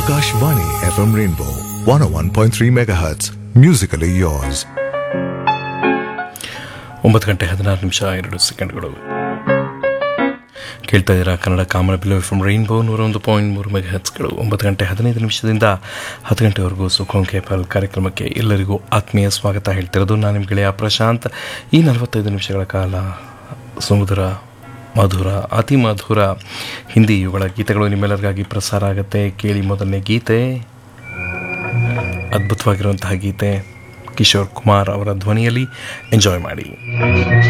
Akashvani FM Rainbow 101.3 MHz. Musically yours. ಒಂಬತ್ತು ಗಂಟೆ ಹದಿನಾರು ನಿಮಿಷ ಎರಡು ಸೆಕೆಂಡ್ಗಳು ಕೇಳ್ತಾ ಇದ್ದೀರಾ ಕನ್ನಡ ಕಾಮನ ಬಿಲ್ಲು ಎಫ್ ರೈನ್ಬೋ ನೂರ ಒಂದು ಪಾಯಿಂಟ್ ಮೂರು ಮೆಗಾ ಹಚ್ಗಳು ಒಂಬತ್ತು ಗಂಟೆ ಹದಿನೈದು ನಿಮಿಷದಿಂದ ಹತ್ತು ಗಂಟೆವರೆಗೂ ಸುಖೋಂ ಕೇಪಲ್ ಕಾರ್ಯಕ್ರಮಕ್ಕೆ ಎಲ್ಲರಿಗೂ ಆತ್ಮೀಯ ಸ್ವಾಗತ ಹೇಳ್ತಿರೋದು ನಾನು ನಿಮ್ಮ ಗೆಳೆಯ ಪ್ರಶಾಂತ್ ಈ ನಲವತ್ತೈದು ನಿಮಿಷಗಳ ಕಾಲ ಸುಮಧುರ ಮಧುರ ಅತಿ ಮಧುರ ಹಿಂದಿ ಇವುಗಳ ಗೀತೆಗಳು ನಿಮ್ಮೆಲ್ಲರಿಗಾಗಿ ಪ್ರಸಾರ ಆಗುತ್ತೆ ಕೇಳಿ ಮೊದಲನೇ ಗೀತೆ ಅದ್ಭುತವಾಗಿರುವಂತಹ ಗೀತೆ ಕಿಶೋರ್ ಕುಮಾರ್ ಅವರ ಧ್ವನಿಯಲ್ಲಿ ಎಂಜಾಯ್ ಮಾಡಿ